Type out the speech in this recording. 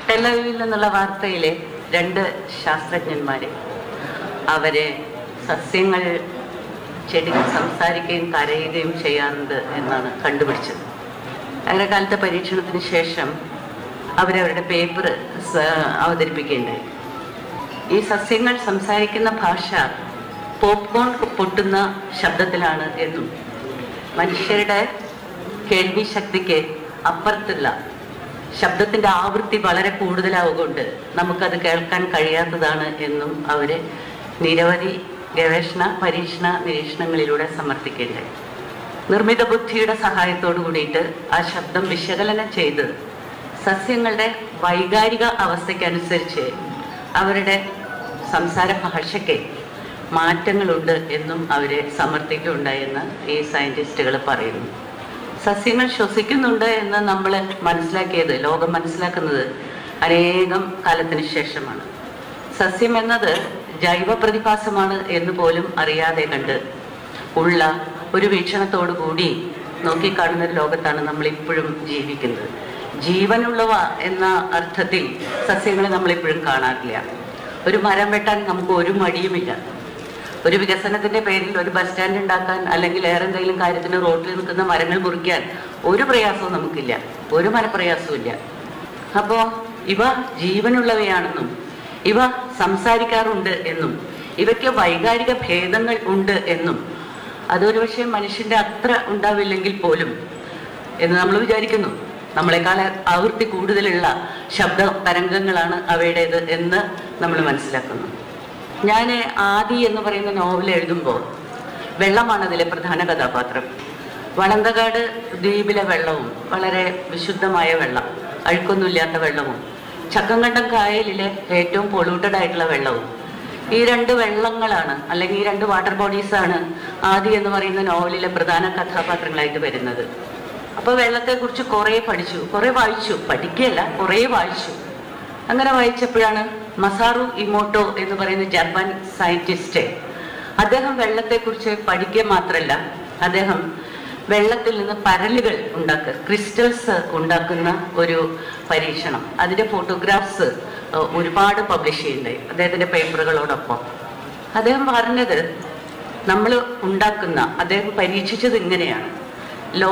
ടെലവിൽ നിന്നുള്ള വാർത്തയിലെ രണ്ട് ശാസ്ത്രജ്ഞന്മാരെ അവരെ സസ്യങ്ങൾ ചെടികൾ സംസാരിക്കുകയും കരയുകയും ചെയ്യാറുണ്ട് എന്നാണ് കണ്ടുപിടിച്ചത് അങ്ങനെ കാലത്തെ പരീക്ഷണത്തിന് ശേഷം അവരവരുടെ പേപ്പർ അവതരിപ്പിക്കുകയുണ്ടായി ഈ സസ്യങ്ങൾ സംസാരിക്കുന്ന ഭാഷ പോപ്കോൺ പൊട്ടുന്ന ശബ്ദത്തിലാണ് എന്നും മനുഷ്യരുടെ കേൾവി ശക്തിക്ക് അപ്പുറത്തുള്ള ശബ്ദത്തിന്റെ ആവൃത്തി വളരെ കൂടുതലാവുകൊണ്ട് നമുക്കത് കേൾക്കാൻ കഴിയാത്തതാണ് എന്നും അവര് നിരവധി ഗവേഷണ പരീക്ഷണ നിരീക്ഷണങ്ങളിലൂടെ സമർത്ഥിക്കേണ്ടായി നിർമ്മിത ബുദ്ധിയുടെ സഹായത്തോടു കൂടിയിട്ട് ആ ശബ്ദം വിശകലനം ചെയ്ത് സസ്യങ്ങളുടെ വൈകാരിക അവസ്ഥയ്ക്കനുസരിച്ച് അവരുടെ സംസാര ഭാഷയ്ക്ക് മാറ്റങ്ങളുണ്ട് എന്നും അവരെ സമർത്ഥിക്കുകയുണ്ടായെന്ന് ഈ സയൻറ്റിസ്റ്റുകൾ പറയുന്നു സസ്യങ്ങൾ ശ്വസിക്കുന്നുണ്ട് എന്ന് നമ്മൾ മനസ്സിലാക്കിയത് ലോകം മനസ്സിലാക്കുന്നത് അനേകം കാലത്തിന് ശേഷമാണ് സസ്യം എന്നത് ജൈവ പ്രതിഭാസമാണ് എന്ന് പോലും അറിയാതെ കണ്ട് ഉള്ള ഒരു വീക്ഷണത്തോടു കൂടി നോക്കിക്കാണുന്ന ഒരു ലോകത്താണ് നമ്മൾ ഇപ്പോഴും ജീവിക്കുന്നത് ജീവനുള്ളവ എന്ന അർത്ഥത്തിൽ സസ്യങ്ങളെ നമ്മൾ ഇപ്പോഴും കാണാറില്ല ഒരു മരം വെട്ടാൻ നമുക്ക് ഒരു മടിയുമില്ല ഒരു വികസനത്തിന്റെ പേരിൽ ഒരു ബസ് സ്റ്റാൻഡ് ഉണ്ടാക്കാൻ അല്ലെങ്കിൽ വേറെ എന്തെങ്കിലും കാര്യത്തിന് റോഡിൽ നിൽക്കുന്ന മരങ്ങൾ മുറിക്കാൻ ഒരു പ്രയാസവും നമുക്കില്ല ഒരു മനപ്രയാസവും ഇല്ല അപ്പോൾ ഇവ ജീവനുള്ളവയാണെന്നും ഇവ സംസാരിക്കാറുണ്ട് എന്നും ഇവയ്ക്ക് വൈകാരിക ഭേദങ്ങൾ ഉണ്ട് എന്നും അതൊരു പക്ഷേ മനുഷ്യന്റെ അത്ര ഉണ്ടാവില്ലെങ്കിൽ പോലും എന്ന് നമ്മൾ വിചാരിക്കുന്നു നമ്മളെക്കാൾ ആവൃത്തി കൂടുതലുള്ള ശബ്ദ തരംഗങ്ങളാണ് അവയുടേത് എന്ന് നമ്മൾ മനസ്സിലാക്കുന്നു ഞാൻ ആദി എന്ന് പറയുന്ന നോവൽ എഴുതുമ്പോൾ വെള്ളമാണ് അതിലെ പ്രധാന കഥാപാത്രം വളന്തകാട് ദ്വീപിലെ വെള്ളവും വളരെ വിശുദ്ധമായ വെള്ളം അഴുക്കൊന്നുമില്ലാത്ത വെള്ളവും ചക്കങ്കണ്ടം കായലിലെ ഏറ്റവും പൊള്യൂട്ടഡ് ആയിട്ടുള്ള വെള്ളവും ഈ രണ്ട് വെള്ളങ്ങളാണ് അല്ലെങ്കിൽ ഈ രണ്ട് വാട്ടർ ബോഡീസ് ആണ് ആദി എന്ന് പറയുന്ന നോവലിലെ പ്രധാന കഥാപാത്രങ്ങളായിട്ട് വരുന്നത് അപ്പോൾ വെള്ളത്തെക്കുറിച്ച് കുറേ പഠിച്ചു കുറേ വായിച്ചു പഠിക്കുകയല്ല കുറേ വായിച്ചു അങ്ങനെ വായിച്ചപ്പോഴാണ് മസാറു ഇമോട്ടോ എന്ന് പറയുന്ന ജപ്പാൻ സയന്റിസ്റ്റ് അദ്ദേഹം വെള്ളത്തെക്കുറിച്ച് പഠിക്കുക മാത്രമല്ല അദ്ദേഹം വെള്ളത്തിൽ നിന്ന് പരലുകൾ ഉണ്ടാക്കുക ക്രിസ്റ്റൽസ് ഉണ്ടാക്കുന്ന ഒരു പരീക്ഷണം അതിൻ്റെ ഫോട്ടോഗ്രാഫ്സ് ഒരുപാട് പബ്ലിഷ് ചെയ്യുന്നുണ്ടായി അദ്ദേഹത്തിൻ്റെ പേപ്പറുകളോടൊപ്പം അദ്ദേഹം പറഞ്ഞത് നമ്മൾ ഉണ്ടാക്കുന്ന അദ്ദേഹം പരീക്ഷിച്ചത് ഇങ്ങനെയാണ്